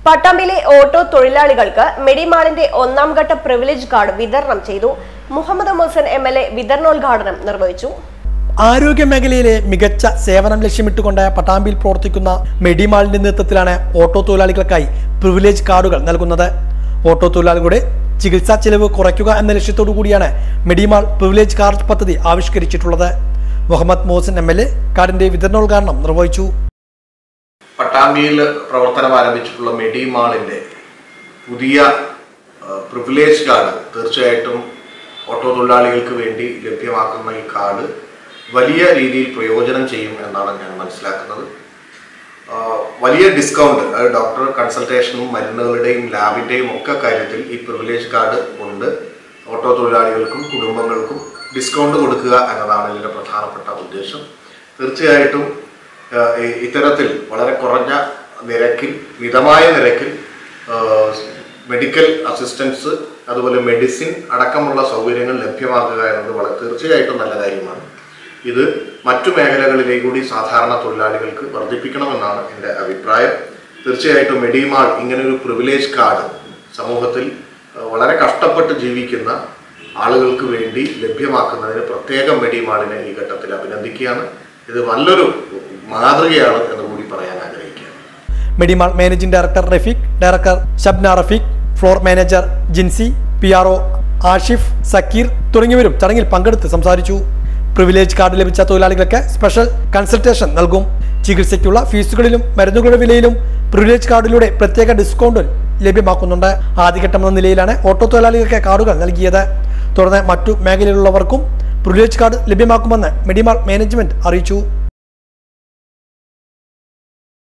പട്ടാമ്പിയിലെ auto തൊഴിലാളികൾക്ക് മെഡിമാളിന്റെ ഒന്നാം ഘട്ട പ്രിവിലേജ് കാർഡ് വിതരണം ചെയ്തു Muhammad Muhsin M L A വിതരണോദ്ഘാടനം നിർവഹിച്ചു ആരോഗ്യ മേഖലയിലെ മികച്ച സേവനം ലക്ഷ്യമിട്ടുകൊണ്ട് പട്ടാമ്പിയിൽ പ്രവർത്തിക്കുന്ന മെഡിമാളിന്റെ നേതൃത്വത്തിലാണ് ഓട്ടോ തൊഴിലാളികൾക്കായി പ്രിവിലേജ് കാർഡുകൾ നൽകുന്നത് ഓട്ടോ തൊഴിലാളികളുടെ ചികിത്സാ ചെലവ് കുറയ്ക്കുക എന്ന ലക്ഷ്യത്തോടു കൂടിയാണ് മെഡിമാൾ പ്രിവിലേജ് കാർഡ് പദ്ധതി ആവിഷ്കരിച്ചിട്ടുള്ളത് Muhammad Mohsin M L A കാർഡിന്റെ വിതരണോദ്ഘാടനം നിർവഹിച്ചു പട്ടാമ്പിയിൽ പ്രവർത്തനം ആരംഭിച്ചിട്ടുള്ള മെഡിമാളിൻ്റെ പുതിയ പ്രിവിലേജ് കാർഡ് തീർച്ചയായിട്ടും ഓട്ടോ തൊഴിലാളികൾക്ക് വേണ്ടി ലഭ്യമാക്കുന്ന ഈ കാർഡ് വലിയ രീതിയിൽ പ്രയോജനം ചെയ്യും എന്നാണ് ഞാൻ മനസ്സിലാക്കുന്നത് ആ, വലിയ ഡിസ്കൗണ്ട് അതായത് ഡോക്ടർ കൺസൾട്ടേഷനും മരുന്നുകളുടെയും ലാബിൻ്റെയും ഒക്കെ കാര്യത്തിൽ ഈ പ്രിവിലേജ് കാർഡ് കൊണ്ട് ഓട്ടോ തൊഴിലാളികൾക്കും കുടുംബങ്ങൾക്കും ഡിസ്കൗണ്ട് കൊടുക്കുക എന്നതാണ് ഇതിൻ്റെ പ്രധാനപ്പെട്ട ഉദ്ദേശം തീർച്ചയായിട്ടും ആ, ഇ- ഇത്തരത്തിൽ വളരെ കുറഞ്ഞ നിരക്കിൽ മിതമായ നിരക്കിൽ ആ, മെഡിക്കൽ അസിസ്റ്റൻസ് അതുപോലെ മെഡിസിൻ അടക്കമുള്ള സൗകര്യങ്ങൾ ലഭ്യമാക്കുക എന്നത് വളരെ തീർച്ചയായിട്ടും നല്ല കാര്യമാണ് ഇത് മറ്റു മേഖലകളിലേക്ക് കൂടി സാധാരണ തൊഴിലാളികൾക്ക് വർദ്ധിപ്പിക്കണമെന്നാണ് എൻ്റെ അഭിപ്രായം തീർച്ചയായിട്ടും മെഡിമാൾ ഇങ്ങനൊരു പ്രിവിലേജ് കാർഡ് സമൂഹത്തിൽ ആ, വളരെ കഷ്ടപ്പെട്ട് ജീവിക്കുന്ന ആളുകൾക്ക് വേണ്ടി ലഭ്യമാക്കുന്നതിന് പ്രത്യേകം മെഡിമാളിനെ ഈ ഘട്ടത്തിൽ അഭിനന്ദിക്കുകയാണ് ഇത് നല്ലൊരു മാതൃകയാണ് എന്ന് കൂടി പറയാൻ ആഗ്രഹിക്കുകയാണ് Medimall managing director Rafeeq director Shabna Rafeeq floor manager Jinsi P R O Ashif Sakkir തുടങ്ങിയവരും ചടങ്ങിൽ പങ്കെടുത്ത് സംസാരിച്ചു പ്രിവിലേജ് കാർഡ് ലഭിച്ച തൊഴിലാളികൾക്ക് സ്പെഷ്യൽ കൺസൾട്ടേഷൻ നൽകും ചികിത്സയ്ക്കുള്ള ഫീസുകളിലും മരുന്നുകളുടെ വിലയിലും പ്രിവിലേജ് കാർഡിലൂടെ പ്രത്യേക ഡിസ്കൗണ്ട് ലഭ്യമാക്കുന്നുണ്ട് ആദ്യഘട്ടം എന്ന നിലയിലാണ് ഓട്ടോ തൊഴിലാളികൾക്ക് കാർഡുകൾ നൽകിയത് തുടർന്ന് മറ്റു മേഖലയിലുള്ളവർക്കും പ്രിവിലേജ് കാർഡ് ലഭ്യമാക്കുമെന്ന് മെഡിമാൾ മാനേജ്മെന്റ് അറിയിച്ചു